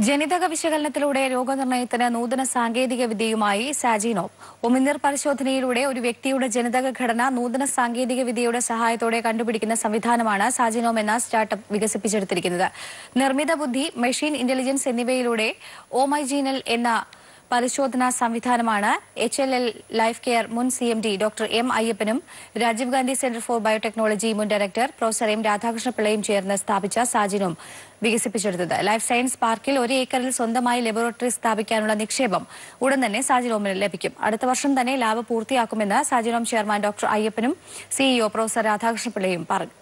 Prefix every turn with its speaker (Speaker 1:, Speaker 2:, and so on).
Speaker 1: ജനിതക വിശകലനത്തിലൂടെ രോഗനിർണയത്തിന് നൂതന സാങ്കേതിക വിദ്യയുമായി സാജിനോം ഒമിനിർ പരിശോധനയിലൂടെ ഒരു വ്യക്തിയുടെ ജനിതക ഘടന നൂതന സാങ്കേതിക വിദ്യയുടെ സഹായത്തോടെ കണ്ടുപിടിക്കുന്ന സംവിധാനമാണ് സാജിനോം എന്ന സ്റ്റാർട്ടപ്പ് വികസിപ്പിച്ചെടുത്തിരിക്കുന്നത് നിർമ്മിത ബുദ്ധി മെഷീൻ ഇന്റലിജൻസ് എന്നിവയിലൂടെ ഓമൈജീനൽ എന്ന പരിശോധനാ സംവിധാനമാണ് H L L life care മുൻ C M D doctor M അയ്യപ്പനും Rajiv Gandhi centre for biotechnology മുൻ ഡയറക്ടർ പ്രൊഫസർ എം രാധാകൃഷ്ണ പിള്ളയും ചേർന്ന് സ്ഥാപിച്ച സാജിനും വികസിപ്പിച്ചെടുത്തത് ലൈഫ് സയൻസ് പാർക്കിൽ ഒരു ഏക്കറിൽ സ്വന്തമായി ലബോറട്ടറി സ്ഥാപിക്കാനുള്ള നിക്ഷേപം ഉടൻ തന്നെ സാജിനോമിന് ലഭിക്കും അടുത്ത വർഷം തന്നെ ലാബ് പൂർത്തിയാക്കുമെന്ന് സാജിനോം ചെയർമാൻ ഡോക്ടർ അയ്യപ്പനും സിഇഒ പ്രൊഫസർ രാധാകൃഷ്ണ പിള്ളയും പറഞ്ഞു